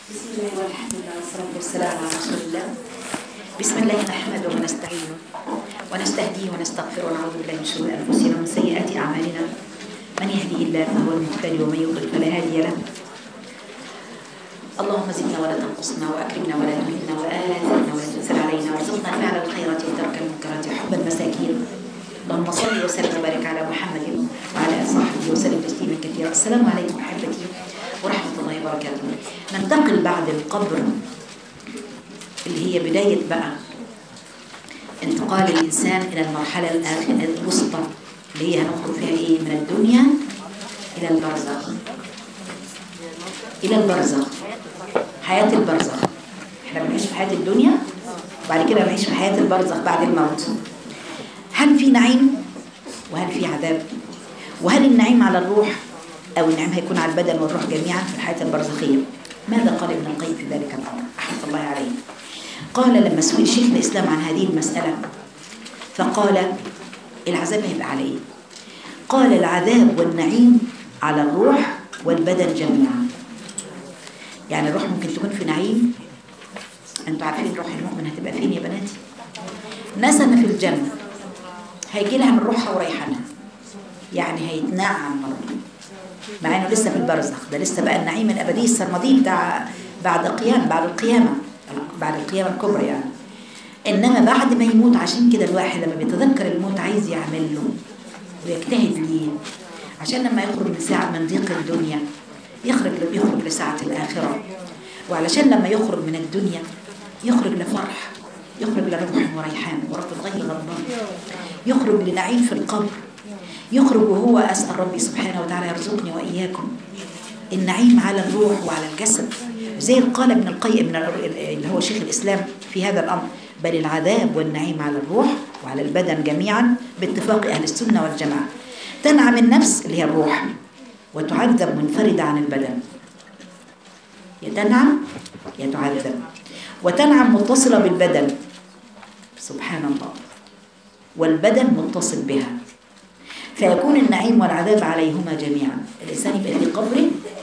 بسم الله والحمد لله والصلاة والسلام على رسول الله بسم الله نحمده ونستعينه ونستهديه ونستغفره ونعوذ بالله من شرور أنفسنا ومن سيئات أعمالنا من يهديه الله فهو المهتدي ومن يضلل فلا هادي له اللهم زدنا ولا تنقصنا وأكرمنا ولا تهنا وآثرنا ولا تنزل علينا وارزقنا فعل الخيرات وترك المنكرات وحب المساكين اللهم صل وسلم وبارك على محمد وعلى آل صحبه وسلم تسليما كثيرا السلام عليكم أحبتي ورحمة الله وبركاته ننتقل بعد القبر اللي هي بداية بقى انتقال الإنسان إلى المرحلة الآخرة الوسطى اللي هي هنخرج فيها إيه من الدنيا إلى البرزخ إلى البرزخ حياة البرزخ احنا بنعيش في حياة الدنيا وبعد كده بنعيش في حياة البرزخ بعد الموت هل في نعيم وهل في عذاب وهل النعيم على الروح أو النعيم هيكون على البدن والروح جميعا في الحياة البرزخية ماذا قال ابن القيم في ذلك الأمر رحمة الله عليه قال لما سئل شيخ الإسلام عن هذه المسألة فقال العذاب هيبقى على إيه قال العذاب والنعيم على الروح والبدن جميعا يعني الروح ممكن تكون في نعيم انتوا عارفين روح المؤمن هتبقى فين يا بناتي نسمة في الجنة هيجي لها من روحها وريحانها يعني هيتنعم برضه مع انه لسه في البرزخ ده لسه بقى النعيم الابدي السرمدي بتاع بعد قيام بعد القيامه بعد القيامه الكبرى يعني انما بعد ما يموت عشان كده الواحد لما بيتذكر الموت عايز يعمل له ويجتهد ليه عشان لما يخرج من ساعه من ضيق الدنيا يخرج يخرج لساعه الاخره وعلشان لما يخرج من الدنيا يخرج لفرح يخرج لروح وريحان ورب الغير غضبان يخرج لنعيم في القبر يخرج وهو أسأل ربي سبحانه وتعالى يرزقني وإياكم النعيم على الروح وعلى الجسد زي قال ابن القيم اللي هو شيخ الإسلام في هذا الأمر بل العذاب والنعيم على الروح وعلى البدن جميعا باتفاق أهل السنة والجماعة تنعم النفس اللي هي الروح وتعذب منفردة عن البدن يتنعم يتعذب وتنعم متصلة بالبدن سبحان الله والبدن متصل بها فيكون النعيم والعذاب عليهما جميعا الإنسان يبقى في قبره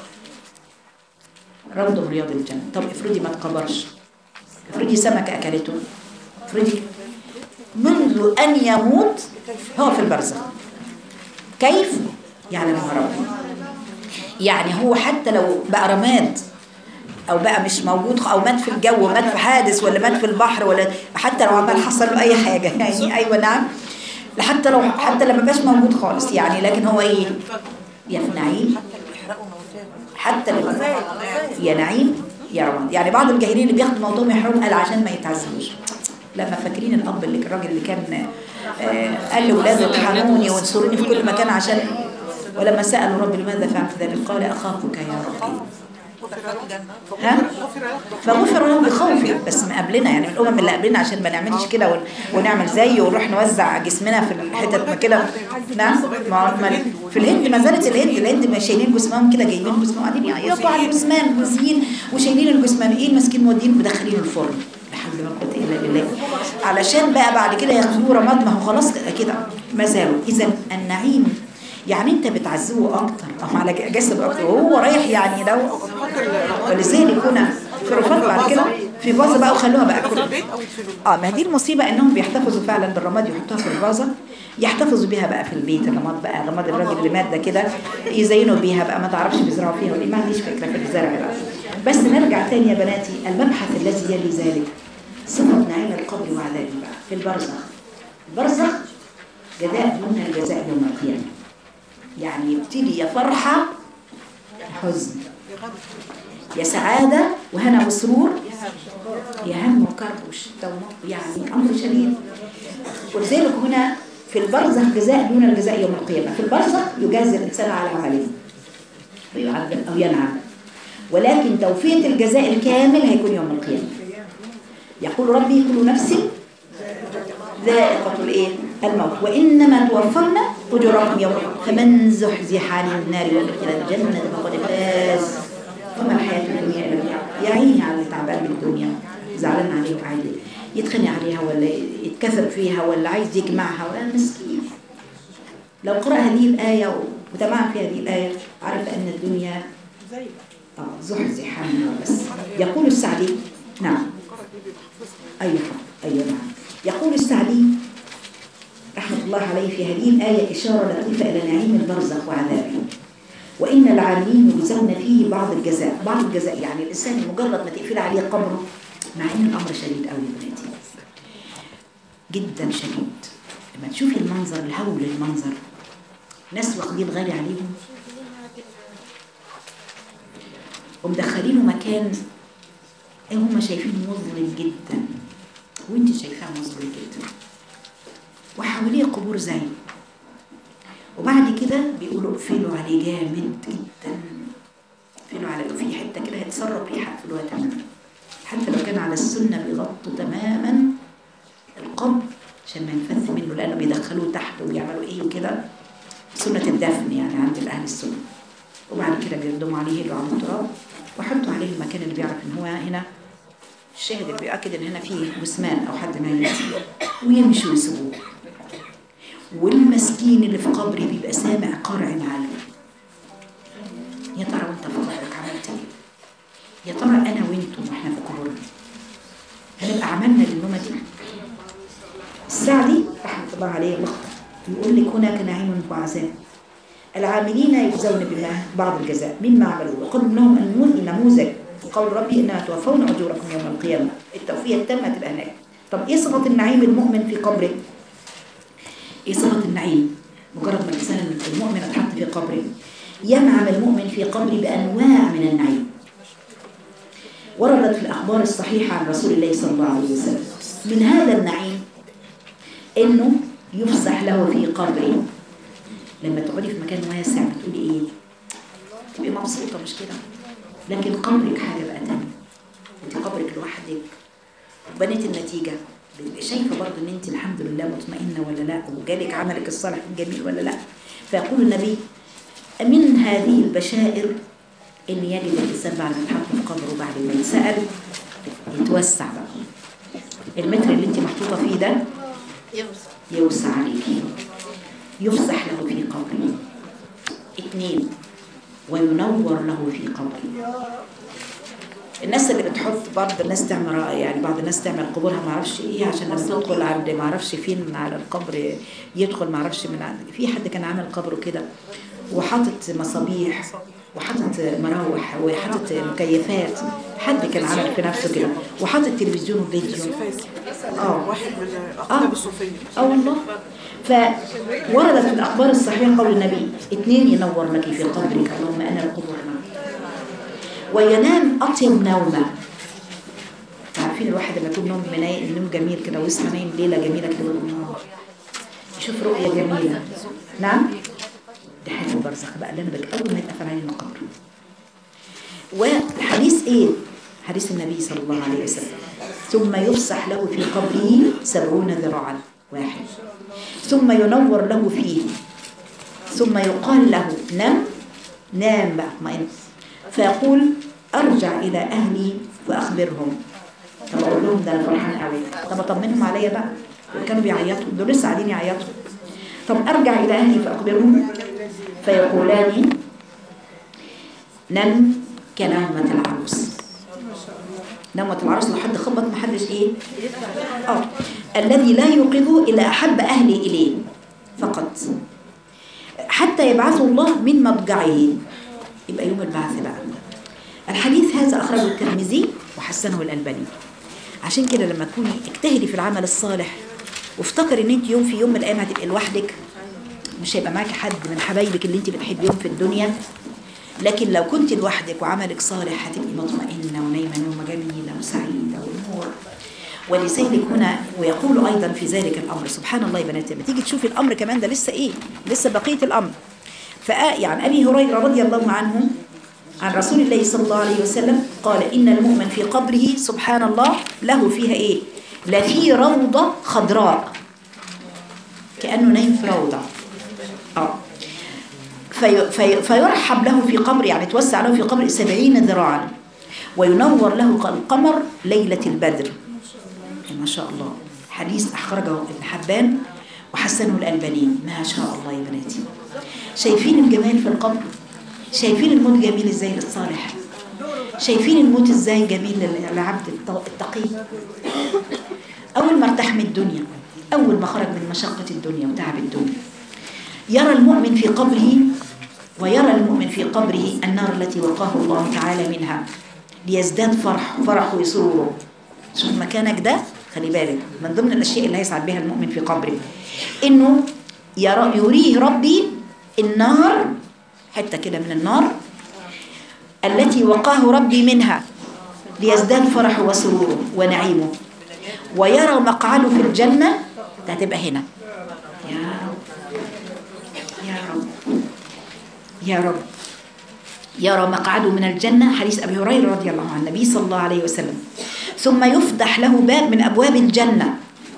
روض من رياض الجنة طب افرضي ما تقبرش افرضي سمكة أكلته افرضي منذ أن يموت هو في البرزخ كيف يعلمها ربي يعني هو حتى لو بقى رماد او بقى مش موجود او مات في الجو مات في حادث ولا مات في البحر ولا حتى لو عمل حصل له اي حاجه يعني ايوه نعم حتى لو حتى لما بقاش موجود خالص يعني لكن هو ايه يا في نعيم حتى لو يا نعيم يا رماد يعني بعض الجاهلين اللي بياخدوا موضوع يحرم قال عشان ما يتعذبوش لما فاكرين الاب اللي الراجل اللي كان آه قال لاولاده ارحموني وانصروني في كل مكان عشان ولما سالوا رب لماذا فعلت ذلك قال اخافك يا ربي ها فغفر له بخوفه بس ما قبلنا يعني من الامم اللي قبلنا عشان ما نعملش كده ون... ونعمل زيه ونروح نوزع جسمنا في الحتت ما كده نعم ما في الهند ما زالت الهند الهند ما شايلين جسمهم كده جايبين جسمهم قاعدين يقطعوا على الجسمان جزيين وشايلين الجسمان ايه ماسكين مودين مدخلين الفرن لا حول ولا قوه الا بالله علشان بقى بعد كده ياخدوه رماد ما هو خلاص كده ما زالوا اذا النعيم يعني انت بتعذبه اكتر او على جسد اكتر وهو رايح يعني لو ولذلك هنا في رفاق بعد كده في فازه بقى وخلوها بقى كل اه ما دي المصيبه انهم بيحتفظوا فعلا بالرماد يحطوها في الفازه يحتفظوا بيها بقى في البيت الرماد بقى رماد الراجل اللي مات ده كده يزينوا بيها بقى ما تعرفش بيزرعوا فيها ودي ما عنديش فكره في الزرع بقى بس نرجع تاني يا بناتي المبحث الذي يلي ذلك صفه نعيم القبر وعذابه بقى في البرزخ البرزخ جزاء دون الجزاء يوم القيامه يعني يبتدي يا فرحة يا حزن يا سعادة وهنا وسرور يا هم وكرب يعني أمر شديد ولذلك هنا في البرزخ جزاء دون الجزاء يوم القيامة في البرزخ يجازي الإنسان على عمله ويعذب أو ينعم ولكن توفية الجزاء الكامل هيكون يوم القيامة يقول ربي كل نفس ذائقة الايه الموت وإنما توفون أجوركم يوم فمن زحزح عن النار وادخل الجنة فقد فاز وما الحياة الدنيا إلا يا عيني على اللي تعبان من الدنيا زعلان عليه وعايز يتخنق عليها ولا يتكثر فيها ولا عايز يجمعها ولا مسكين لو قرأ هذه الآية وتمعن في هذه الآية عرف أن الدنيا اه زحزح عنها بس يقول السعدي نعم أيوة أيوة نعم يقول السعدي رحمة الله عليه في هذه الآية إشارة لطيفة إلى نعيم البرزخ وعذابه وإن العاملين يجزون فيه بعض الجزاء بعض الجزاء يعني الإنسان مجرد ما تقفل عليه قبره مع إن الأمر شديد قوي يا بناتي جدا شديد لما تشوفي المنظر الهول المنظر ناس واخدين غالي عليهم ومدخلينه مكان هم شايفينه مظلم جدا وانت شايفاه مظلم جدا وحواليه قبور زي وبعد كده بيقولوا اقفلوا عليه جامد جدا اقفلوا على في حته كده هيتسرب ريحه اقفلوها تماما حتى لو كان على السنه بيغطوا تماما القبر عشان ما ينفث منه لانه بيدخلوه تحت وبيعملوا ايه وكده سنه الدفن يعني عند الاهل السنه وبعد كده بيردموا عليه يدعوا على التراب وحطوا عليه المكان اللي بيعرف ان هو هنا الشاهد اللي بيأكد ان هنا فيه جثمان او حد ميت ويمشوا ويسيبوه والمسكين اللي في قبري بيبقى سامع قرع معلم يا ترى وانت في قبرك عملت ايه يا ترى انا وانتم واحنا في قبورنا هنبقى عملنا للنومه دي السعدي رحمه الله عليه مخطئ يقول لك هناك نعيم وعذاب العاملين يجزون بما بعض الجزاء مما عملوا وقد لهم النموذج قول ربي انما توفون اجوركم يوم القيامه التوفيه التامه تبقى هناك طب ايه صفه النعيم المؤمن في قبره ايه صفه النعيم مجرد ما الانسان المؤمن اتحط في قبره ينعم المؤمن في قبره بانواع من النعيم وردت في الاخبار الصحيحه عن رسول الله صلى الله عليه وسلم من هذا النعيم انه يفسح له في قبره لما تقعدي في مكان واسع بتقولي ايه تبقي مبسوطه مش كده لكن قبرك حاجه بقى تانية انت قبرك لوحدك وبنيت النتيجه بتبقي شايفه برضه ان انت الحمد لله مطمئنه ولا لا وجالك عملك الصالح الجميل ولا لا فيقول النبي من هذه البشائر ان يجد الانسان بعد ما يتحط في قبره وبعد ما يتسال يتوسع بقى المتر اللي انت محطوطه فيه ده يوسع عليكي يفسح له في قبره اثنين وينور له في قبره الناس اللي بتحط بعض الناس تعمل يعني بعض الناس تعمل قبورها ما اعرفش ايه عشان لما تدخل عند ما اعرفش فين على القبر يدخل ما اعرفش من عند في حد كان عامل قبره كده وحاطط مصابيح وحاطط مراوح وحاطط مكيفات حد كان عامل في نفسه كده وحاطط تلفزيون وفيديو اه واحد من اقطاب الصوفيه اه والله فوردت في الاخبار الصحيحه قول النبي اثنين ينور لك في قبرك اللهم انا القبور وينام اطيب نومه عارفين الواحد لما يكون نوم منايم نوم جميل كده ويصحى نايم ليله جميله كده يشوف رؤيه جميله نعم ده حاجه البرزخ بقى اللي انا بك اول ما يتقفل علينا القبر والحديث ايه حديث النبي صلى الله عليه وسلم ثم يفسح له في قبره سبعون ذراعا واحد ثم ينور له فيه ثم يقال له نم نام بقى اطمئن فيقول ارجع الى اهلي واخبرهم طب اقول لهم ده انا فرحان قوي طب اطمنهم عليا بقى كانوا بيعيطوا دول لسه قاعدين يعيطوا طب ارجع الى اهلي فاخبرهم فيقولان نم كنومة العروس نومة العروس لو حد خبط ما حدش ايه اه الذي لا يوقظ الا احب اهلي اليه فقط حتى يبعث الله من مضجعه يبقى يوم البعث بقى الحديث هذا اخرجه الترمذي وحسنه الالباني عشان كده لما تكوني اجتهدي في العمل الصالح وافتكري ان انت يوم في يوم من الايام هتبقي لوحدك مش هيبقى معاكي حد من حبايبك اللي انت بتحبيهم في الدنيا لكن لو كنت لوحدك وعملك صالح هتبقي مطمئنة ونايمة نومة جميلة وسعيدة ونور ولذلك هنا ويقول أيضا في ذلك الأمر سبحان الله يا بنات لما تيجي تشوفي الأمر كمان ده لسه إيه لسه بقية الأمر يعني أبي هريرة رضي الله عنه عن رسول الله صلى الله عليه وسلم قال إن المؤمن في قبره سبحان الله له فيها إيه لفي روضة خضراء كأنه نايم في روضة آه في في فيرحب له في قبر يعني توسع له في قبر سبعين ذراعا وينور له القمر ليلة البدر ما شاء الله حديث أخرجه ابن حبان وحسنه الألباني ما شاء الله يا بناتي شايفين الجمال في القبر شايفين الموت جميل ازاي للصالح شايفين الموت ازاي جميل لل- للعبد الت- التقي اول ما ارتاح من الدنيا اول ما خرج من مشقة الدنيا وتعب الدنيا يرى المؤمن في قبره ويرى المؤمن في قبره النار التي وقاه الله تعالى منها ليزداد فرح فرحه وسروره شوف مكانك ده خلي بالك من ضمن الاشياء اللي هيسعد بها المؤمن في قبره انه يرى يريه ربي النار حته كده من النار التي وقاه ربي منها ليزداد فرحه وسروره ونعيمه ويرى مقعده في الجنة ده هتبقى هنا يا رب يا رب يا رب يرى مقعده من الجنة حديث أبي هريرة رضي الله عن النبي صلى الله عليه وسلم ثم يفتح له باب من أبواب الجنة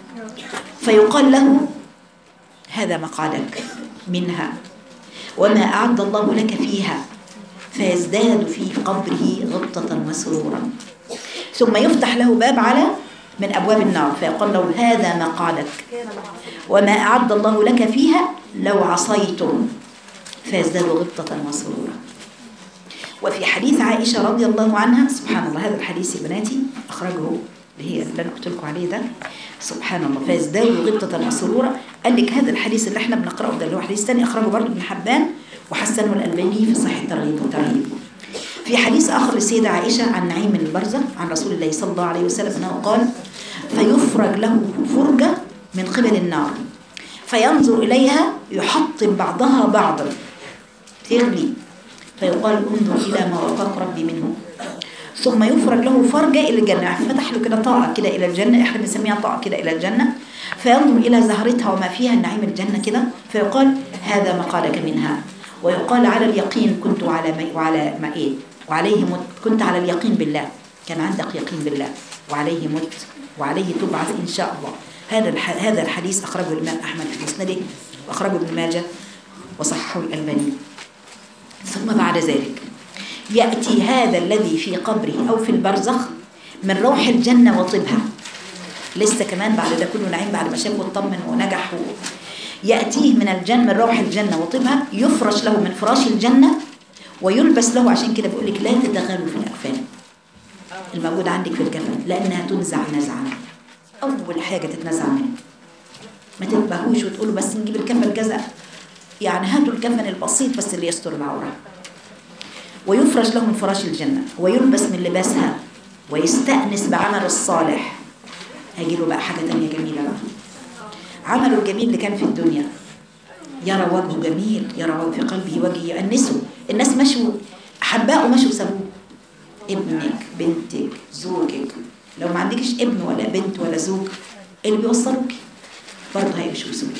فيقال له هذا مقعدك منها وما أعد الله لك فيها فيزداد في قبره غبطة وسرورا ثم يفتح له باب على من أبواب النار فيقال له هذا مقعدك وما أعد الله لك فيها لو عصيتم فيزداد غبطة وسرورا وفي حديث عائشة رضي الله عنها سبحان الله هذا الحديث يا بناتي أخرجه اللي هي اللي أنا قلت لكم عليه ده سبحان الله فيزداد غبطة وسرورا قال لك هذا الحديث اللي احنا بنقرأه ده اللي هو حديث ثاني أخرجه برضه ابن حبان وحسنه الألباني في صحيح الترغيب والترهيب في حديث آخر للسيدة عائشة عن نعيم من البرزة عن رسول الله صلى الله عليه وسلم أنه قال فيفرج له فرجة من قبل النار فينظر إليها يحطم بعضها بعضا تغلي فيقال انظر إلى ما وقاك ربي منه ثم يفرج له فرجة إلى الجنة فتح له كده طاقة كده إلى الجنة إحنا بنسميها طاقة كده إلى الجنة فينظر إلى زهرتها وما فيها النعيم الجنة كده فيقال هذا مقالك منها ويقال على اليقين كنت على ما وعلى ما إيه وعليه مت كنت على اليقين بالله كان عندك يقين بالله وعليه مت وعليه تبعث إن شاء الله هذا الح- هذا الحديث أخرجه الإمام أحمد في مسنده وأخرجه ابن ماجه وصححه الألباني ثم بعد ذلك يأتي هذا الذي في قبره أو في البرزخ من روح الجنة وطيبها لسه كمان بعد ده كله نعيم بعد ما شاف واطمن ونجح و... يأتيه من الجنة من روح الجنة وطيبها يفرش له من فراش الجنة ويلبس له عشان كده بيقول لك لا تتغلوا في الأكفان الموجود عندك في الكفن لأنها تنزع نزعا أول حاجة تتنزع منه ما تنبهوش وتقولوا بس نجيب الكفن كذا يعني هاتوا الكفن البسيط بس اللي يستر العورة ويفرش له من فراش الجنة ويلبس من لباسها ويستأنس بعمل الصالح هيجي له بقى حاجة تانية جميلة بقى عمله الجميل اللي كان في الدنيا يرى وجهه جميل يرى في قلبه وجه يأنسه الناس مشوا أحباؤه مشوا سابوه ابنك بنتك زوجك لو ما عندكش ابن ولا بنت ولا زوج اللي بيوصلوك برضه هيمشوا ويسيبوك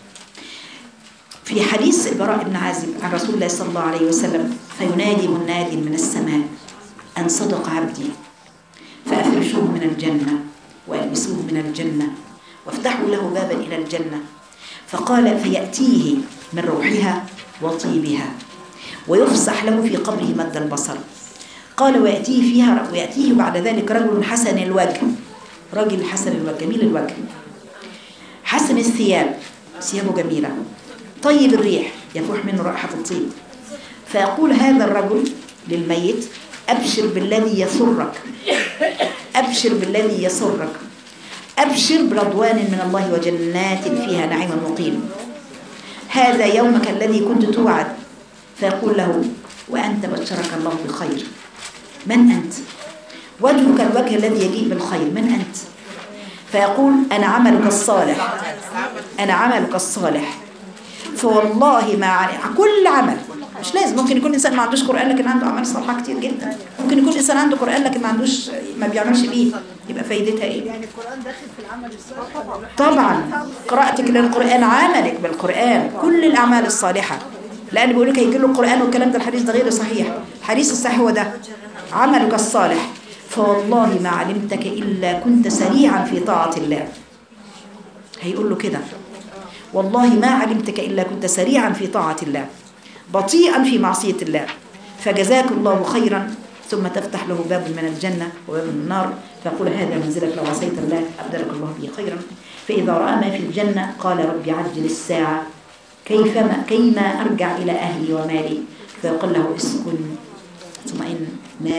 في حديث البراء بن عازب عن رسول الله صلى الله عليه وسلم فينادي مناد من السماء أن صدق عبدي فأفرشوه من الجنة وألبسوه من الجنة وافتحوا له بابا إلى الجنة فقال فيأتيه من روحها وطيبها ويفسح له في قبره مد البصر قال ويأتيه فيها ويأتيه بعد ذلك رجل حسن الوجه رجل حسن الوجه جميل الوجه حسن الثياب ثيابه جميلة طيب الريح يفوح منه رائحة الطيب فيقول هذا الرجل للميت أبشر بالذي يسرك أبشر بالذي يسرك أبشر برضوان من الله وجنات فيها نعيم مقيم هذا يومك الذي كنت توعد فيقول له وأنت بشرك الله بخير من أنت وجهك الوجه الذي يجيء بالخير من أنت فيقول أنا عملك الصالح أنا عملك الصالح فوالله ما علي كل عمل مش لازم ممكن يكون انسان ما عندوش قران لكن عنده اعمال صالحه كتير جدا ممكن يكون انسان عنده قران لكن ما عندوش ما بيعملش بيه يبقى فايدتها ايه يعني القرآن داخل في العمل الصالح طبعا طبعا قراءتك للقران عملك بالقران كل الاعمال الصالحه لان بيقول لك هيجي له القران والكلام ده الحديث ده غير صحيح الحديث الصحيح هو ده عملك الصالح فوالله ما علمتك الا كنت سريعا في طاعه الله هيقول له كده والله ما علمتك إلا كنت سريعا في طاعة الله بطيئا في معصية الله فجزاك الله خيرا ثم تفتح له باب من الجنة وباب من النار فيقول هذا منزلك لو عصيت الله أبدلك الله به خيرا فإذا رأى ما في الجنة قال رب عجل الساعة كيفما كيما أرجع إلى أهلي ومالي فيقول له اسكن اطمئن نام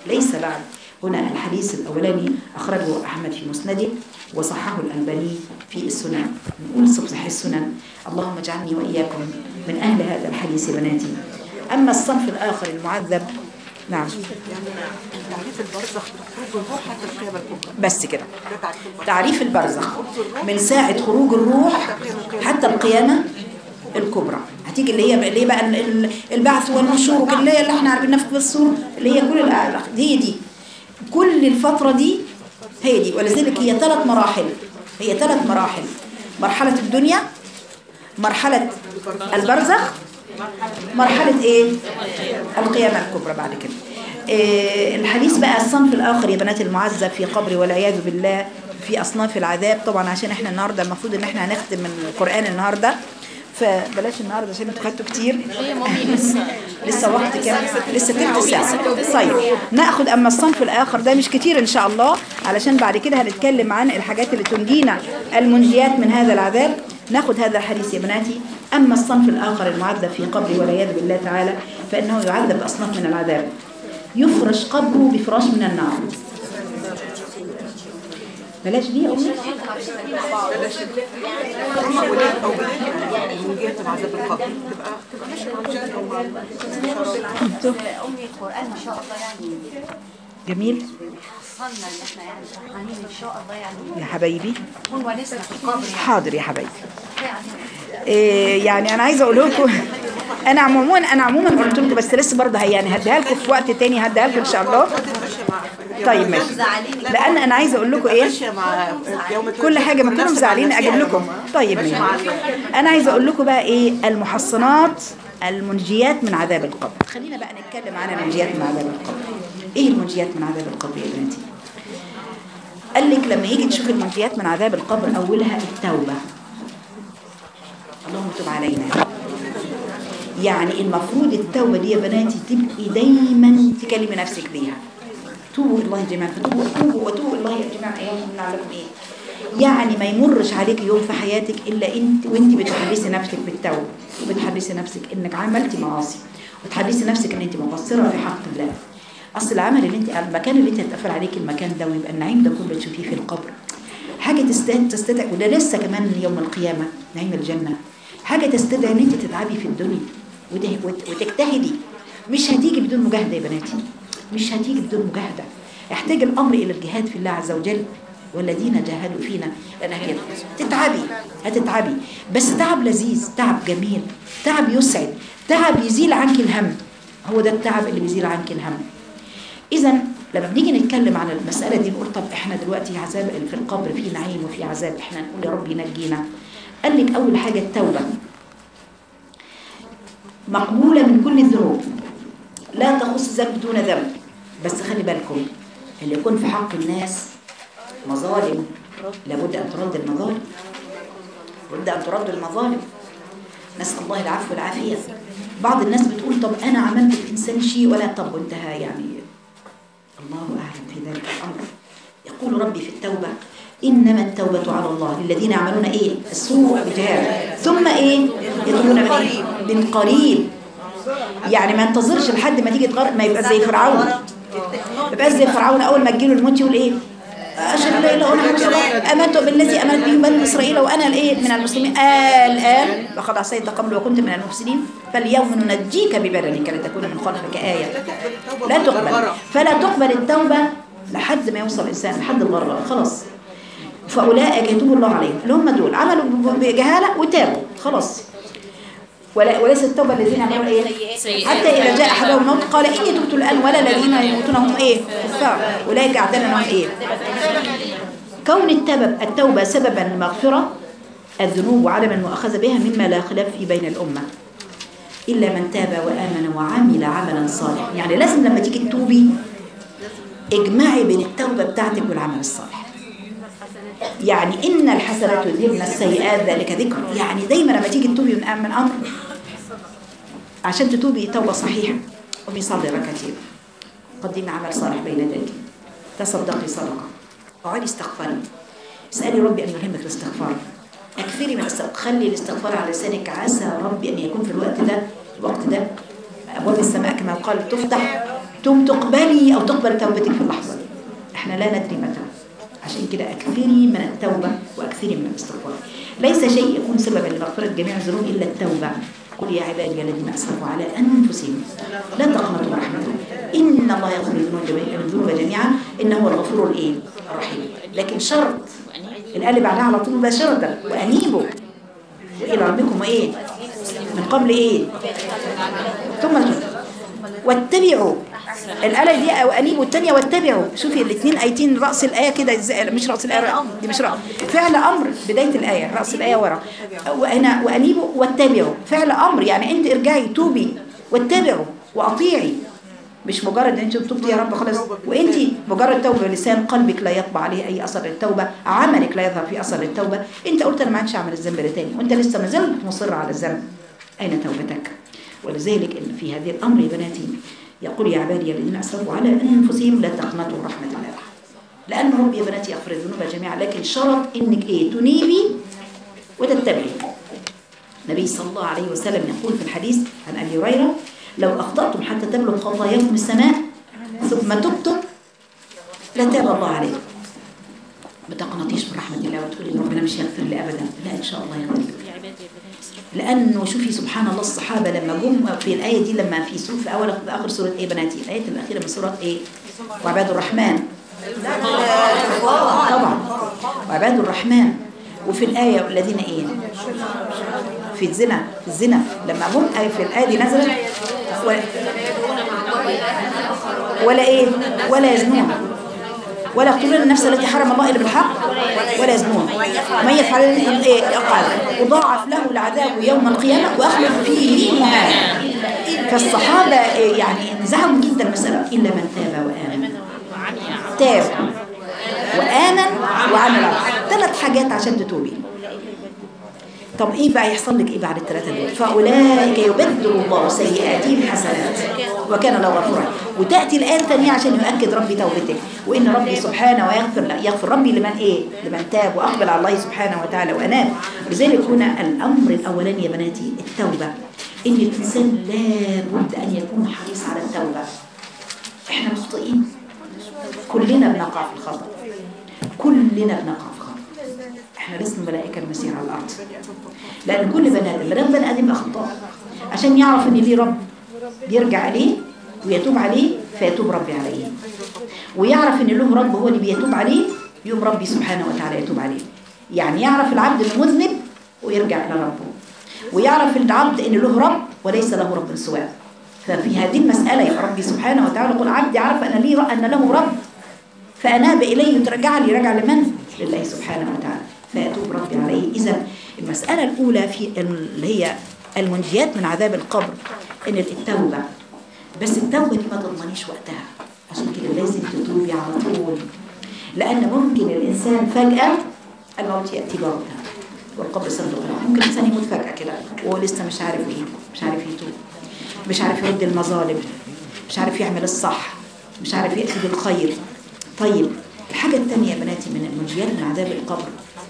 ليس بعد هنا الحديث الأولاني أخرجه أحمد في مسنده وصححه الألباني في السنن نقول صحيح السنن اللهم اجعلني وإياكم من أهل هذا الحديث بناتي أما الصنف الآخر المعذب نعم يعني تعريف البرزخ خروج الروح حتى القيامة الكبرى بس كده ده تعريف البرزخ تعريف البرزخ من ساعة خروج الروح حتى القيامة الكبرى هتيجي اللي هي اللي هي بقى ال- ال- البعث والنشور وكل اللي هي اللي احنا عارفينها في الصور اللي هي كل الأ- دي دي كل الفترة دي هي دي ولذلك هي ثلاث مراحل هي ثلاث مراحل مرحلة الدنيا مرحلة البرزخ مرحلة ايه القيامة الكبرى بعد كده إيه الحديث بقى الصنف الآخر يا بنات المعذب في قبر والعياذ بالله في أصناف العذاب طبعا عشان احنا النهاردة المفروض ان احنا هنختم من القرآن النهاردة فبلاش النهاردة عشان انتوا خدتوا كتير لسه وقت كام لسه تلت ساعة طيب ناخد اما الصنف الاخر ده مش كتير ان شاء الله علشان بعد كده هنتكلم عن الحاجات اللي تنجينا المنجيات من هذا العذاب ناخد هذا الحديث يا بناتي اما الصنف الاخر المعذب في قبره والعياذ بالله تعالى فانه يعذب باصناف من العذاب يفرش قبره بفراش من النار بلاش دي يا امي أما ولاد أو بنات يعني من جهة العذاب القبر تبقى تبقى ماشية مع الجنة ومع أمي القرآن ما شاء الله يعني جميل حصلنا إن إحنا يعني فرحانين إن شاء الله يعني يا حبايبي نكون ونسنا في القبر يعني حاضر يا حبايبي يعني إيه يعني انا عايزه اقول لكم انا عموما انا عموما قلت لكم بس لسه برضه هي- يعني هديها لكم في وقت تاني هديها لكم ان شاء الله ماشية مع طيب ماشي لان انا عايزه اقول لكم ايه ماشية مع يوم كل حاجه ما كلهم زعلانين اجيب لكم طيب ماشي انا عايزه اقول لكم بقى ايه المحصنات المنجيات من عذاب القبر خلينا بقى نتكلم عن المنجيات من عذاب القبر ايه المنجيات من عذاب القبر يا بنتي قال لك لما يجي تشوف المنجيات من عذاب القبر اولها التوبه اللهم تب علينا يعني المفروض التوبه دي يا بناتي تبقي دايما تكلمي نفسك بيها توبوا الله جميعا فتوبوا توبوا وتوبوا الله جميعا ايام نعلمكم ايه يعني ما يمرش عليك يوم في حياتك الا انت وانت بتحدثي نفسك بالتوبه وبتحدثي نفسك انك عملتي معاصي وتحدثي نفسك ان انت مقصره في حق الله اصل العمل اللي انت المكان اللي انت هتقفل عليك المكان ده ويبقى النعيم ده كله تشوفيه في القبر حاجه تستدعي تستدعي وده لسه كمان يوم القيامه نعيم الجنه حاجه تستدعي ان انت تتعبي في الدنيا وته- وت- وتجتهدي مش هتيجي بدون مجاهده يا بناتي مش هتيجي بدون مجاهده يحتاج الامر الى الجهاد في الله عز وجل والذين جاهدوا فينا لنهديهم تتعبي هتتعبي بس تعب لذيذ تعب جميل تعب يسعد تعب يزيل عنك الهم هو ده التعب اللي بيزيل عنك الهم اذا لما بنيجي نتكلم عن المساله دي نقول طب احنا دلوقتي عذاب في القبر في نعيم وفي عذاب احنا نقول يا رب ينجينا قال لك اول حاجه التوبه مقبوله من كل الذنوب لا تخص ذنب دون ذنب بس خلي بالكم اللي يكون في حق الناس مظالم لابد ان ترد المظالم لابد ان ترد المظالم نسال الله العفو والعافيه بعض الناس بتقول طب انا عملت في انسان شيء ولا طب وانتهى يعني الله اعلم في ذلك الامر يقول ربي في التوبه انما التوبه على الله للذين يعملون ايه السوء بجهاله ثم ايه يتوبون من ايه من قريب يعني ما انتظرش لحد ما تيجي تغرق ما يبقى زي فرعون ما يبقاش زي فرعون اول ما تجيله الموت يقول ايه اشهد ان لا اله الا الله امنت بالذي امنت به بني اسرائيل وانا الايه من المسلمين آه الان لقد عصيت قبل وكنت من المفسدين فاليوم ننجيك ببدنك لتكون من خلفك ايه لا تقبل فلا تقبل التوبه لحد ما يوصل الانسان لحد الغرغره خلاص فاولئك يتوب الله عليهم اللي هم دول عملوا بجهاله وتابوا خلاص ولا وليس التوبه الذين يعملون ايه حتى اذا جاء احدهم الموت قال اني تبت الان ولا الذين يموتون هم ايه كفار اولئك اعتدنا لهم ايه كون التوبه التوبه سببا لمغفره الذنوب وعدم المؤاخذه بها مما لا خلاف في بين الامه الا من تاب وامن وعمل عملا صالحا يعني لازم لما تيجي تتوبي اجمعي بين التوبه بتاعتك والعمل الصالح يعني ان الحسنات يذهبن السيئات ذلك ذكر يعني دايما لما تيجي تتوبي من من امر عشان تتوبي توبه صحيحه قومي صلي ركعتين قدمي عمل صالح بين يديك تصدقي صدقه اقعدي استغفري اسالي ربي ان يلهمك الاستغفار اكثري من الاستغفار خلي الاستغفار على لسانك عسى ربي ان يكون في الوقت ده الوقت ده ابواب السماء كما قال تفتح ثم تقبلي أو تقبل توبتك في اللحظة دي احنا لا ندري متى عشان كده أكثري من التوبة وأكثري من الاستغفار ليس شيء يكون سببا لمغفرة جميع الذنوب إلا التوبة قل يا عبادي الذين أسرفوا على أنفسهم لا تقنطوا من رحمة الله إن الله يغفر الذنوب جميعا الذنوب جميعا إنه هو الغفور الإيه الرحيم لكن شرط القلب بعدها على طول مباشرة وأنيبوا وإلى ربكم إيه من قبل إيه ثم تب واتبعوا الآية دي أو أنيبوا الثانية واتبعوا شوفي الاثنين آيتين رأس الآية كده إزاي- مش رأس الآية دي مش رأس فعل أمر بداية الآية رأس الآية ورا وهنا وأنيبوا واتبعوا فعل أمر يعني أنت ارجعي توبي واتبعوا وأطيعي مش مجرد ان انت تبتي يا رب خلاص وانت مجرد توبه لسان قلبك لا يطبع عليه اي اثر للتوبه عملك لا يظهر فيه اثر للتوبه انت قلت انا ما عادش اعمل الذنب ده تاني وانت لسه ما زلت مصر على الذنب اين توبتك ولذلك ان في هذه الامر يا بناتي يقول يا عبادي الذين اسرفوا على انفسهم لا تقنطوا من رحمه الله لان ربي يا بناتي يغفر الذنوب جميعا لكن شرط انك ايه تنيبي وتتبعي النبي صلى الله عليه وسلم يقول في الحديث عن ابي هريره لو اخطاتم حتى تبلغ خطاياكم السماء ثم تبتم لتاب الله عليكم ما تقنطيش من رحمه الله وتقولي إن ربنا مش هيغفر لي ابدا لا ان شاء الله يغفر لك لانه شوفي سبحان الله الصحابه لما جم في الايه دي لما في سوره في اول في اخر سوره ايه بناتي الايه الاخيره من سوره ايه وعباد الرحمن طبعا وعباد الرحمن وفي الايه الذين ايه في الزنا في الزنا لما جم أي في الآية دي نزلت و- ولا إيه ولا يزنون ولا يقتلون النفس التي حرم الله إلا بالحق ولا يزنون ومن يفعل إيه يقال وضاعف له العذاب يوم القيامة وأخلف فيه مهانا فالصحابة إيه يعني انزعجوا جدا المسألة إلا من تاب وآمن تاب وآمن وعمل ثلاث حاجات عشان تتوبي طب ايه بقى يحصل لك ايه بعد الثلاثه دول فاولئك يبدل الله سيئاتهم حسنات وكان الله غفورا وتاتي الايه الثانيه عشان يؤكد ربي توبتك وان ربي سبحانه ويغفر لا يغفر ربي لمن ايه لمن تاب واقبل على الله سبحانه وتعالى واناب لذلك هنا الامر الاولاني يا بناتي التوبه ان الانسان لابد ان يكون حريص على التوبه احنا مخطئين كلنا بنقع في الخطا كلنا بنقع في الخطا احنا لسنا ملائكه المسير على الارض لان كل بني ادم ما بني ادم اخطاء عشان يعرف ان ليه رب بيرجع عليه ويتوب عليه فيتوب ربي عليه ويعرف ان له رب هو اللي بيتوب عليه يوم ربي سبحانه وتعالى يتوب عليه يعني يعرف العبد انه مذنب ويرجع الى ربه ويعرف العبد ان له رب وليس له رب سواه ففي هذه المساله يا ربي سبحانه وتعالى يقول عبدي عرف ان لي ان له رب فأناب إليه وترجع لي رجع لمن؟ لله سبحانه وتعالى فيتوب ربي عليه إذا المسألة الأولى في اللي هي المنجيات من عذاب القبر إن التوبة بس التوبة دي ما تضمنيش وقتها عشان كده لازم تتوبي على طول لأن ممكن الإنسان فجأة الموت يأتي بغتة والقبر صندوق العمر. ممكن الإنسان يموت فجأة كده وهو لسه مش عارف إيه مش عارف يتوب مش عارف يرد المظالم مش عارف يعمل الصح مش عارف يأتي بالخير طيب الحاجة الثانية يا بناتي من المنجيات من عذاب القبر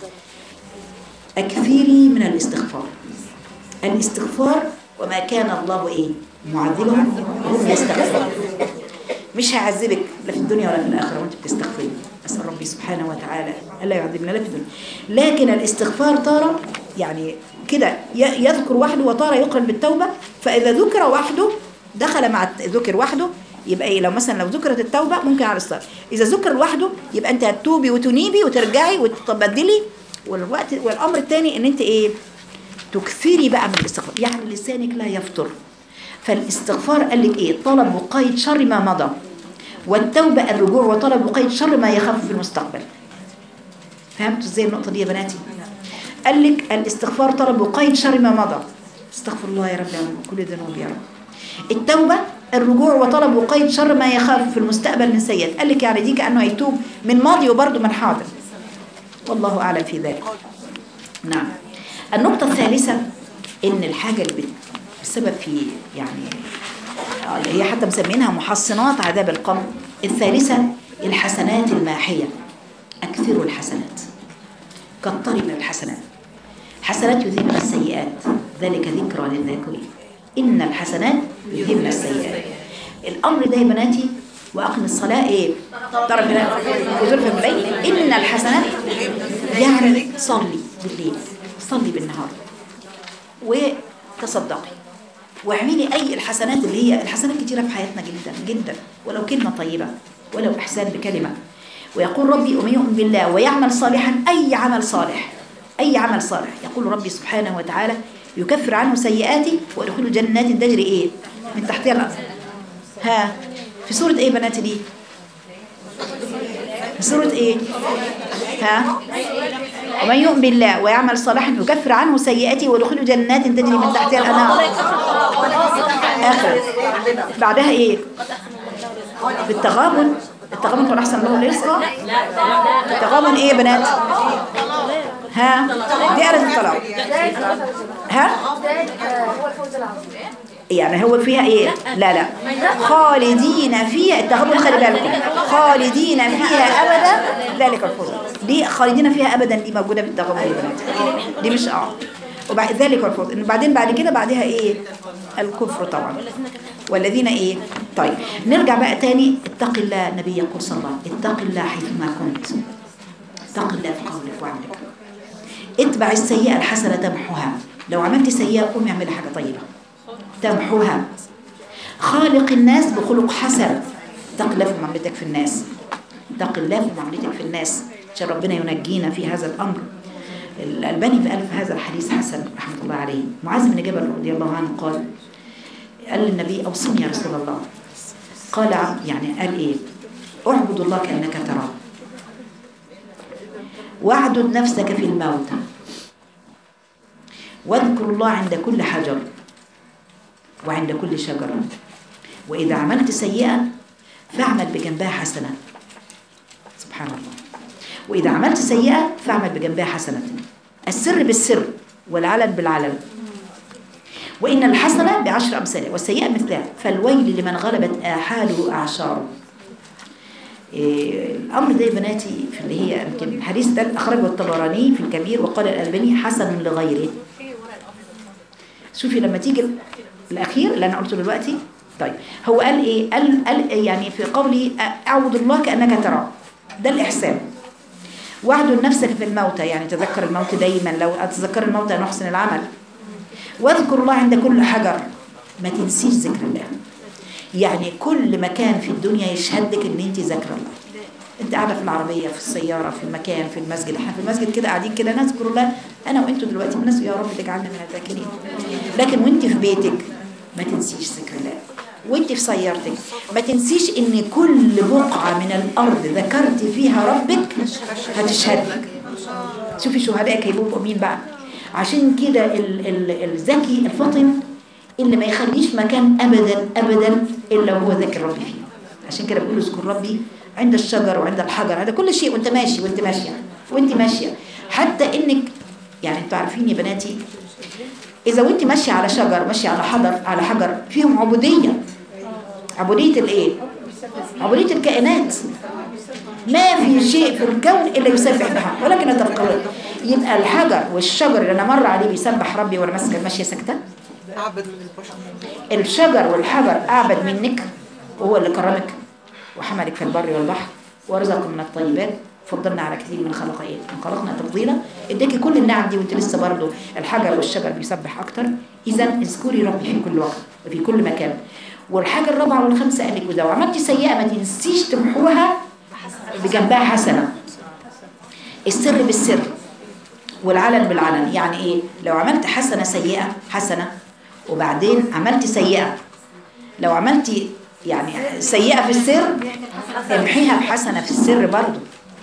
أكثري من الاستغفار الاستغفار وما كان الله إيه معذبهم وهم يستغفرون مش هيعذبك لا في الدنيا ولا في الآخرة وانت بتستغفري أسأل ربي سبحانه وتعالى ألا يعذبنا لا في الدنيا لكن الاستغفار تارة يعني كده ي- يذكر وحده وتارة يقرن بالتوبة فإذا ذكر وحده دخل مع الت- ذكر وحده يبقى ايه لو مثلا لو ذكرت التوبة ممكن على الصلاة إذا ذكر لوحده يبقى أنت هتتوبي وتنيبي وترجعي وتبدلي والوقت والأمر الثاني إن أنت إيه تكثري بقى من الاستغفار يعني لسانك لا يفطر فالاستغفار قال لك ايه طلب وقاية شر ما مضى والتوبة الرجوع وطلب وقاية شر ما يخاف في المستقبل فهمتوا ازاي النقطة دي يا بناتي قال لك الاستغفار طلب وقاية شر ما مضى استغفر الله يا رب من كل ذنوب يا رب التوبة الرجوع وطلب وقاية شر ما يخاف في المستقبل من سيئات قال لك يعني دي كأنه هيتوب من ماضي وبرضه من حاضر والله أعلم في ذلك نعم النقطة الثالثة إن الحاجة اللي بت- بسبب في يعني آه، اللي هي حتى مسمينها محصنات عذاب القبر الثالثة الحسنات الماحية أكثروا الحسنات كتري من الحسنات حسنات يذهبن السيئات ذلك ذكرى للذاكرين إن الحسنات يذهبن السيئات الامر ده يا بناتي واقم الصلاه ايه طرف وزلفى من الليل ان الحسنات يعني صلي بالليل صلي بالنهار وتصدقي واعملي اي الحسنات اللي هي الحسنات كتيره في حياتنا جدا جدا ولو كلمه طيبه ولو احسان بكلمه ويقول ربي ومن يؤمن بالله ويعمل صالحا اي عمل صالح اي عمل صالح يقول ربي سبحانه وتعالى يكفر عنه سيئاته ويدخله جنات تجري ايه من تحتها الارض ها في سوره ايه بناتي دي في سوره ايه ها ومن يؤمن بالله ويعمل صالحا يكفر عنه سيئاته ويدخله جنات تجري من تحتها الانهار اخر بعدها ايه بالتغابن التغابن هو احسن له الرزق التغابن ايه يا بنات ها دي آلة الطلاق ها يعني هو فيها ايه لا لا خالدين فيها التغابن خلي بالكم خالدين فيها ابدا ذلك الفوز دي خالدين فيها ابدا دي موجوده في التغابن يا بنات دي مش اه وبعد ذلك الفوز إن بعدين بعد كده بعدها ايه الكفر طبعا والذين ايه طيب نرجع بقى تاني اتق الله النبي يقول صلى الله عليه وسلم اتق الله حيثما كنت اتق الله في قولك وعملك اتبع السيئة الحسنة تمحوها لو عملت سيئة قومي اعملي حاجة طيبة تمحوها خالق الناس بخلق حسن اتق الله في معاملتك في الناس اتق الله في معاملتك في الناس عشان ربنا ينجينا في هذا الأمر الألباني في ألف هذا الحديث حسن رحمة الله عليه معاذ بن جبل رضي الله عنه قال قال للنبي أوصني يا رسول الله قال يعني قال إيه اعبد الله كأنك تراه واعدد نفسك في الموت واذكر الله عند كل حجر وعند كل شجرة وإذا عملت سيئة فاعمل بجنبها حسنة سبحان الله وإذا عملت سيئة فاعمل بجنبها حسنة السر بالسر والعلن بالعلن وإن الحسنة بعشر أمثالها والسيئة مثلها فالويل لمن غلبت آحاله أعشاره إيه الأمر ده يا بناتي في اللي هي يمكن الحديث ده أخرجه الطبراني في الكبير وقال الألباني حسن لغيره شوفي لما تيجي الأخير اللي أنا قلته دلوقتي طيب هو قال إيه قال, قال يعني في قولي أعبد الله كأنك تراه ده الإحسان واعدل نفسك في الموتى يعني تذكر الموت دايما لو أتذكر الموتى نحسن العمل واذكر الله عند كل حجر ما تنسيش ذكر الله يعني كل مكان في الدنيا يشهد لك ان انت ذاكره الله انت قاعده في العربيه في السياره في المكان في المسجد احنا في المسجد كده قاعدين كده نذكر الله انا وانتوا دلوقتي بنسوا يا رب تجعلنا من الذاكرين لكن وانت في بيتك ما تنسيش ذكر الله وانت في سيارتك ما تنسيش ان كل بقعه من الارض ذكرت فيها ربك هتشهد لك شوفي شهدائك هيبقوا مين بقى عشان كده ال- ال- الذكي الفطن اللي ما يخليش مكان ابدا ابدا الا وهو ذاكر ربي فيه عشان كده بيقولوا اذكر ربي عند الشجر وعند الحجر عند كل شيء وانت ماشي وانت ماشيه وانت ماشيه حتى انك يعني انتوا عارفين يا بناتي اذا وانت ماشيه على شجر ماشيه على حجر على حجر فيهم عبوديه عبوديه الايه عبوديه الكائنات ما في شيء في الكون الا يسبح بحمد ولكن تفكرون يبقى الحجر والشجر اللي انا مر عليه بيسبح ربي وانا ماسكه ماشيه ساكته أعبد البشر الشجر والحجر أعبد منك وهو اللي كرمك وحملك في البر والبحر ورزقك من الطيبات فضلنا على كثير من خلق ايه من خلقنا تفضيلا اداكي كل النعم دي وانت لسه برضه الحجر والشجر بيسبح اكتر اذا اذكري ربي في كل وقت وفي كل مكان والحاجه الرابعه والخامسه قال لك وده وعملتي سيئه ما تنسيش تمحوها بجنبها حسنه السر بالسر والعلن بالعلن يعني ايه لو عملت حسنه سيئه حسنه وبعدين عملت سيئه لو عملتي يعني سيئه في السر امحيها بحسنه في السر برضه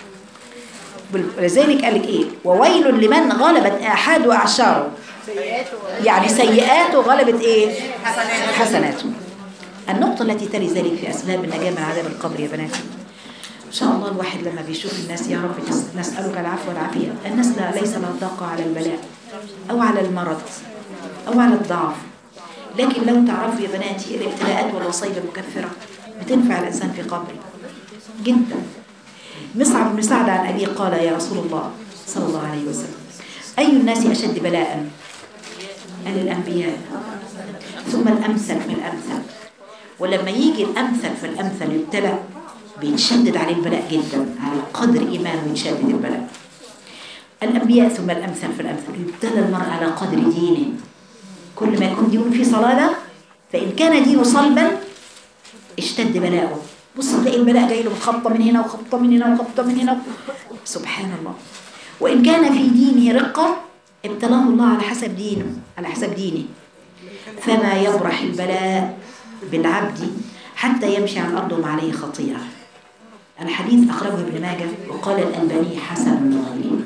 ولذلك قال لك ايه وويل لمن غلبت احاد اعشاره يعني سيئاته غلبت ايه حسناته النقطة التي تلي ذلك في أسباب النجاة من عذاب القبر يا بناتي إن شاء الله الواحد لما بيشوف الناس يا رب نس- نسألك العفو والعافية الناس لا ليس لها طاقة على البلاء أو على المرض أو على الضعف لكن لو تعرفوا يا بناتي الابتلاءات والوصايا المكفرة بتنفع الإنسان في قبره جدا مصعب بن سعد عن أبيه قال يا رسول الله صلى الله عليه وسلم أي الناس أشد بلاء قال الأنبياء ثم الأمثل فالأمثل ولما يجي الأمثل فالأمثل يبتلى بيتشدد عليه البلاء جدا على قدر إيمانه يتشدد البلاء الأنبياء ثم الأمثل فالأمثل يبتلى المرء على قدر دينه كل ما يكون دينه في صلابة فإن كان دينه صلبا اشتد بلاؤه بص تلاقي البلاء جاي له خبطة من هنا وخبطة من هنا وخبطة من هنا سبحان الله وإن كان في دينه رقة ابتلاه الله على حسب دينه على حسب دينه فما يبرح البلاء بالعبد حتى يمشي على الأرض وما عليه خطيئة الحديث أخرجه ابن ماجه وقال الألباني حسن لغيره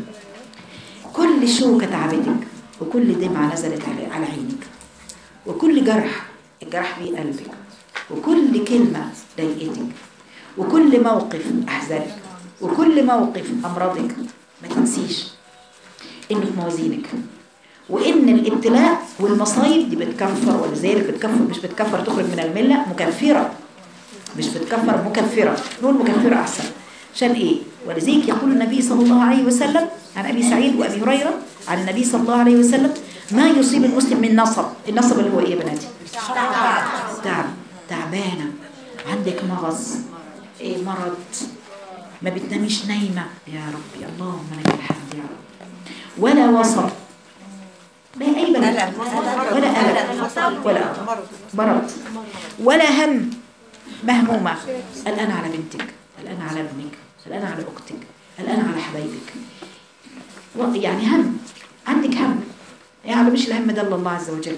كل شوكة تعبتك وكل دمعة نزلت على على عينك وكل جرح الجرح في قلبك وكل كلمة ضايقتك وكل موقف أحزنك وكل موقف أمرضك ما تنسيش إنه في موازينك وإن الابتلاء والمصايب دي بتكفر ولذلك بتكفر مش بتكفر تخرج من الملة مكفرة مش بتكفر مكفرة نقول مكفرة أحسن عشان إيه ولذلك يقول النبي صلى الله عليه وسلم عن أبي سعيد وأبي هريرة عن النبي صلى الله عليه وسلم ما يصيب المسلم من نصب النصب اللي هو إيه يا بناتي تعب تعبانة عندك مغص إيه مرض ما بتناميش نايمة يا ربي اللهم لك الحمد يا رب ولا وصل لا أي بلاء ولا ألم ولا مرض ولا هم مهمومة الآن على بنتك الآن على ابنك الآن على أختك الآن على حبايبك و- يعني هم عندك هم يعني مش الهم ده إلا الله عز وجل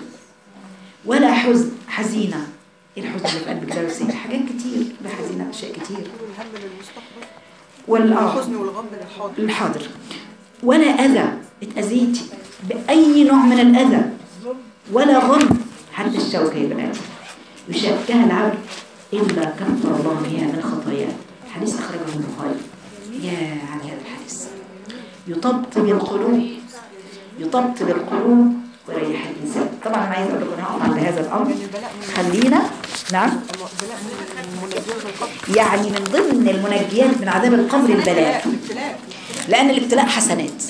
ولا حزن حزينة ايه الحزن اللي في قلبك ده بس إيه؟ حاجات كتير ده حزينة أشياء كتير الهم للمستقبل والآه الحزن والغم للحاضر الحاضر ولا أذى اتأذيتي بأي نوع من الأذى ولا غم حتى الشوكة يا بناتي يشاكها العبد إلا كفر الله بها من خطاياه حديث أخرجه البخاري يا على هذا الحديث يطبطب القلوب يطبطب القلوب ويريح الإنسان طبعا أنا عايزة أقول لكم هقف عند هذا الأمر خلينا نعم البلاء من منجيات القبر يعني من ضمن المنجيات من عذاب القبر البلاء ابتلاء لأن الابتلاء حسنات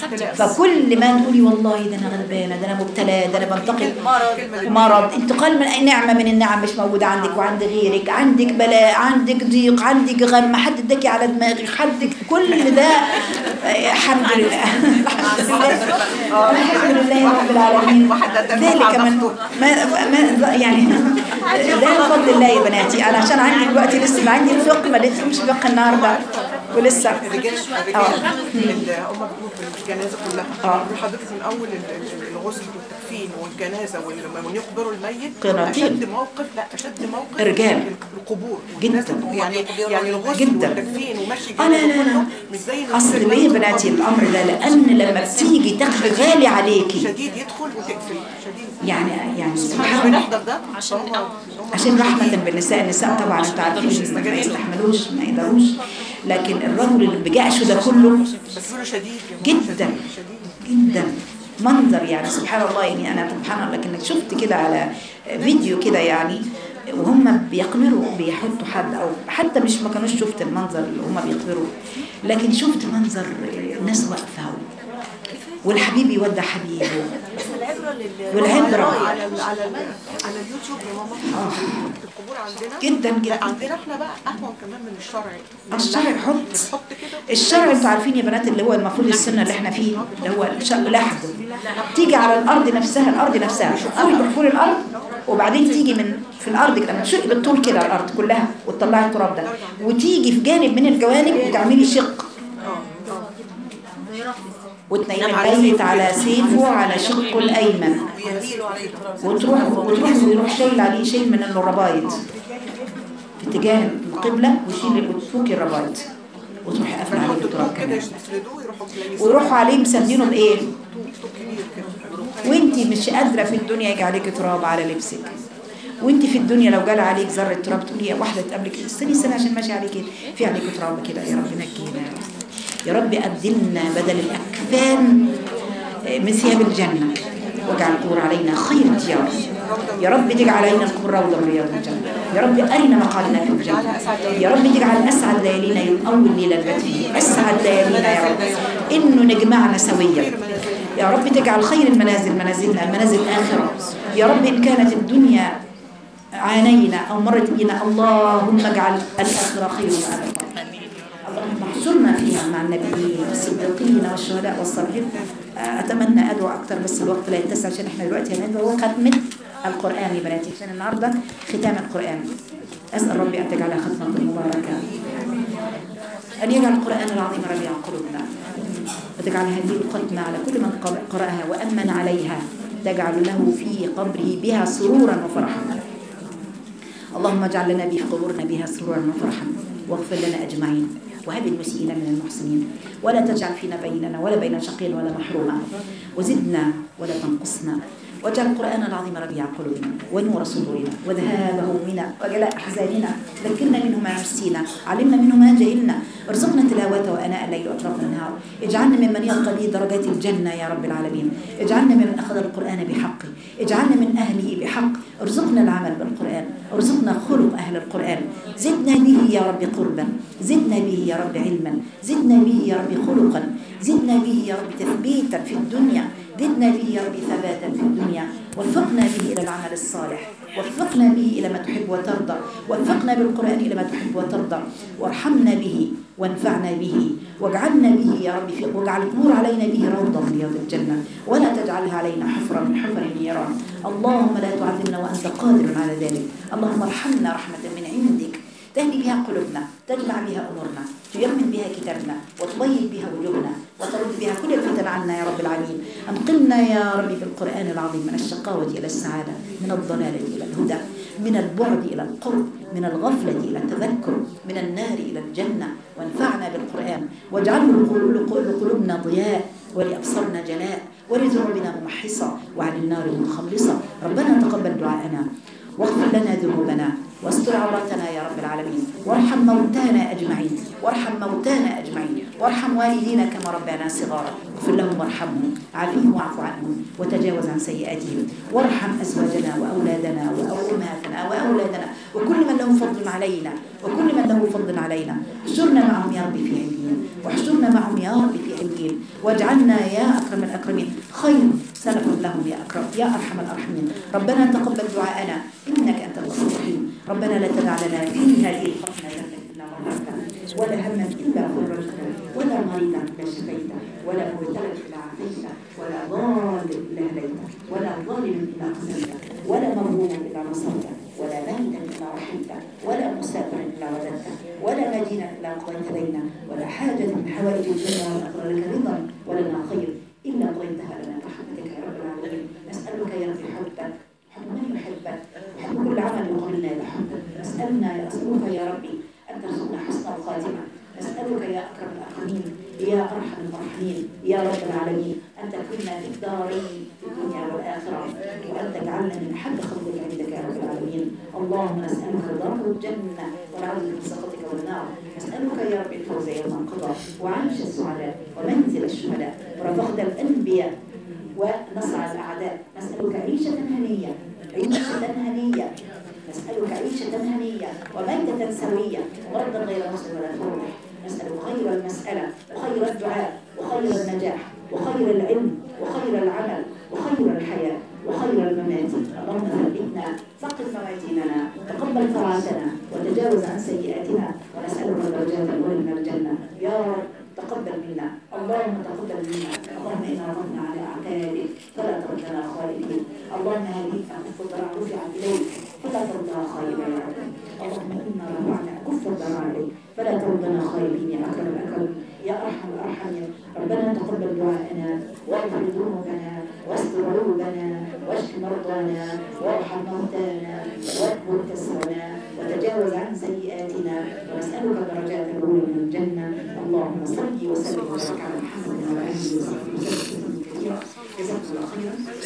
فكل ما تقولي والله ده أنا غلبانة ده أنا مبتلى ده أنا بنتقل مرض انتقال من أي نعمة من النعم مش موجودة عندك وعند غيرك عندك بلاء عندك ضيق عندك غم حد اداكي على دماغك حد كل ده آه، الحمد لله الحمد لله الحمد لله رب العالمين ذلك من ما ما يعني ده بفضل الله يا بناتي انا عشان عندي دلوقتي لسه عندي الفقه ما لقيتش فقه النهارده ولسه الرجال الرجال اللي هم بيقولوا في الجنازه كلها آه. بيقولوا حضرتك من اول ال- ال- الغسل والتكفين والجنازه ولما يقبروا الميت قناطير. اشد موقف لا اشد موقف رجال. القبور جدا. يعني يعني الغسل جدا. والتكفين ومشي آه، لا، لا، الجنازه لا. كله مش زي إنه اصل الميت ليه في بناتي القبر. الامر ده لان لما بتيجي تاخدي غالي عليكي شديد يدخل وتقفل شديد يعني يعني احنا سبحان الله بنحضر ده عشان عشان رحمة بالنساء النساء طبعا انتوا عارفين ما يستحملوش ما يقدروش لكن الرجل اللي بجعشه ده كله بس بيقولوا شديد يا ماما، جدا شديد جدا منظر يعني سبحان الله يعني انا سبحان الله لكن شفت كده على فيديو كده يعني وهم بيقبروا بيحطوا حد او حتى مش ما كانوش شفت المنظر اللي هم بيقبروا لكن شفت منظر الناس واقفه والحبيب يودع حبيبه والعبره على ال على ال على اليوتيوب يا ماما القبور عندنا جدا لا جدا عندنا احنا بقى اهون كمان من الشرعي الشرع يحط بنحط كده الشرع انتوا عارفين يا بنات اللي هو المفروض السنه اللي احنا فيه اللي هو الشق لحد تيجي على الارض نفسها الارض نفسها شوفوا بحفور الارض وبعدين تيجي من في الارض كده لما تشقي بالطول كده الارض كلها وتطلعي التراب ده وتيجي في جانب من الجوانب وتعملي شق وتنيم الميت على سيفه على شقه الايمن بيهيلوا عليه التراب وتروح وتروح ويروح شايل عليه شيل من الربايط في اتجاه القبلة ويشيل وتفوكي الربايط وتروحي قافلة عليه بنحط بالتراب طوب كده كمان يسردوه يروحوا جايين ويروحوا عليه مسمينه بايه طوب كبير كده وانتي مش قادرة في الدنيا يجي عليك تراب على لبسك وانتي في الدنيا لو جال عليك ذرة تراب تقولي يا واحدة تقابلك استني استني عشان ماشي عليك في عليك تراب كده يا رب نجينا يا رب يا رب أبدلنا بدل الأكفان من ثياب الجنة واجعل القبور علينا خير ديار يا رب تجعل علينا القبور روضة من رياض الجنة يا رب أرنا مقالنا في الجنة يا رب تجعل أسعد ليالينا يوم أول ليلة البت فيه أسعد ليالينا يا رب إنه نجمعنا سويا يا رب تجعل خير المنازل منازلنا منازل الآخرة يا رب إن كانت الدنيا عانينا أو مرت بنا اللهم اجعل الآخرة خير وأبقى اللهم احشرنا فيها مع النبيين والصديقين والشهداء والصالحين آه، أتمنى أدعو أكتر بس الوقت لا يتسع عشان احنا دلوقتي هندعو ختمة القرآن يا بناتي عشان النهاردة ختام القرآن أسأل ربي أن تجعلها ختمة مباركة أن يجعل القرآن العظيم ربيع قلوبنا وتجعل هذه الختمة على كل من قر- قرأها وأمن عليها تجعل له في قبره بها سرورا وفرحا اللهم اجعل لنا في قبورنا بها سرورا وفرحا واغفر لنا أجمعين وهب المسيئين من المحسنين ولا تجعل فينا بيننا ولا بين شقي ولا محروما وزدنا ولا تنقصنا واجعل القرآن العظيم ربيع قلوبنا ونور صدورنا وذهاب همومنا وجلاء أحزاننا ذكرنا منه ما نسينا علمنا منه ما جهلنا ارزقنا تلاوته وأناء الليل وأطراف النهار اجعلنا ممن يرقى به درجات الجنة يا رب العالمين اجعلنا ممن أخذ القرآن بحقه اجعلنا من أهله بحق ارزقنا العمل بالقرآن ارزقنا خلق أهل القرآن زدنا به يا رب قربا زدنا به يا رب علما زدنا به يا رب خلقا زدنا به يا رب تثبيتا في الدنيا زدنا به يا رب ثباتا في الدنيا وفقنا به إلى العمل الصالح وفقنا به إلى ما تحب وترضى وفقنا بالقرآن إلى ما تحب وترضى وارحمنا به وانفعنا به واجعلنا به يا رب في واجعل النور علينا به روضة من رياض الجنة ولا تجعلها علينا حفرة من حفر النيران اللهم لا تعذبنا وأنت قادر على ذلك اللهم ارحمنا رحمة من عندك تهدي بها قلوبنا تجمع بها أمورنا تيمن بها كتابنا وتبيض بها وجوهنا وترد بها كل الفتن عنا يا رب العالمين أنقلنا يا رب بالقرآن العظيم من الشقاوة إلى السعادة من الضلالة إلى الهدى من البعد إلى القرب من الغفلة إلى التذكر من النار إلى الجنة وانفعنا بالقرآن واجعله لقلو- لقلوبنا ضياء ولأبصارنا جلاء ولذنوبنا ممحصة وعن النار مخلصة ربنا تقبل دعاءنا واغفر لنا ذنوبنا واستر عوراتنا يا رب العالمين وارحم موتانا أجمعين وارحم موتانا أجمعين وارحم والدينا كما ربنا صغارا اغفر لهم وارحمهم عافيهم واعف عنهم وتجاوز عن سيئاتهم وارحم أزواجنا وأولادنا وأمهاتنا وأولادنا وكل من له فضل علينا وكل من له فضل علينا احشرنا معهم يا رب في عليين واحشرنا معهم يا رب في عليين واجعلنا يا أكرم الأكرمين خير سلف لهم يا أكرم يا أرحم الأرحمين ربنا تقبل دعاءنا إنك أنت الغفور الرحيم ربنا لا تدع لنا في هذه الفتنة ذنبا إلا غفرته ولا هما إلا فرجته ولا مريضا إلا شفيته ولا مبتلا إلا عافيته ولا ضال إلا هديته ولا ظالم إلا قسمته ولا مظلوما إلا نصرته ولا ميتا إلا رحمته ولا مسافرا إلا رددته ولا مدينا إلا قضيت لنا ولا حاجة من حوائج الدنيا والآخرة لك رضا ولنا خير إلا قضيتها لنا برحمتك يا رب العالمين نسألك يا رب حبك حب من يحبك حب كل عمل يقرنا إلى حبك نسألنا يا أسألك يا ربي أن ترزقنا حسن الخاتمة نسألك يا أكرم الأكرمين يا أرحم الراحمين يا رب العالمين أن تكلنا في الدارين في الدنيا والآخرة وأن تجعلنا من حق خلقك عندك يا رب العالمين اللهم نسألك رضاك الجنة ونعوذ من سخطك والنار نسألك يا رب الفوز يوم القضاء وعيش السعداء ومنزل الشهداء ورفقد الأنبياء ونصر الأعداء نسألك عيشة هنية عيشة هنية نسألك عيشة هنية وميتة سوية ومرضا غير مسلم ولا فرح نسألك خير المسألة وخير الدعاء وخير النجاح وخير العلم وخير العمل وخير الحياة وخير الممات اللهم ثبتنا ثقل موازيننا تقبل طاعتنا وتجاوز عن سيئاتنا ونسألك الدرجات الأولى من الجنة يا رب تقبل منا اللهم تقبل منا اللهم إنا رضنا على أعتابك فلا تردنا خائبين اللهم هذه أكف الضرع رفعت إليك فلا تردنا خائبا يا رب اللهم إنا رفعنا أكف الضرع إليك فلا تردنا خائبين يا أكرم الأكرم يا أرحم الأرحمين ربنا تقبل دعاءنا واغفر ذنوبنا واستر عيوبنا واشف مرضانا وارحم موتانا واكبر كسرنا وتجاوز عن سيئاتنا ونسألك درجات الأولى من الجنة اللهم صل وسلم وبارك على محمد وعلى آله وصحبه وسلم كثيرا جزاكم الله خيرا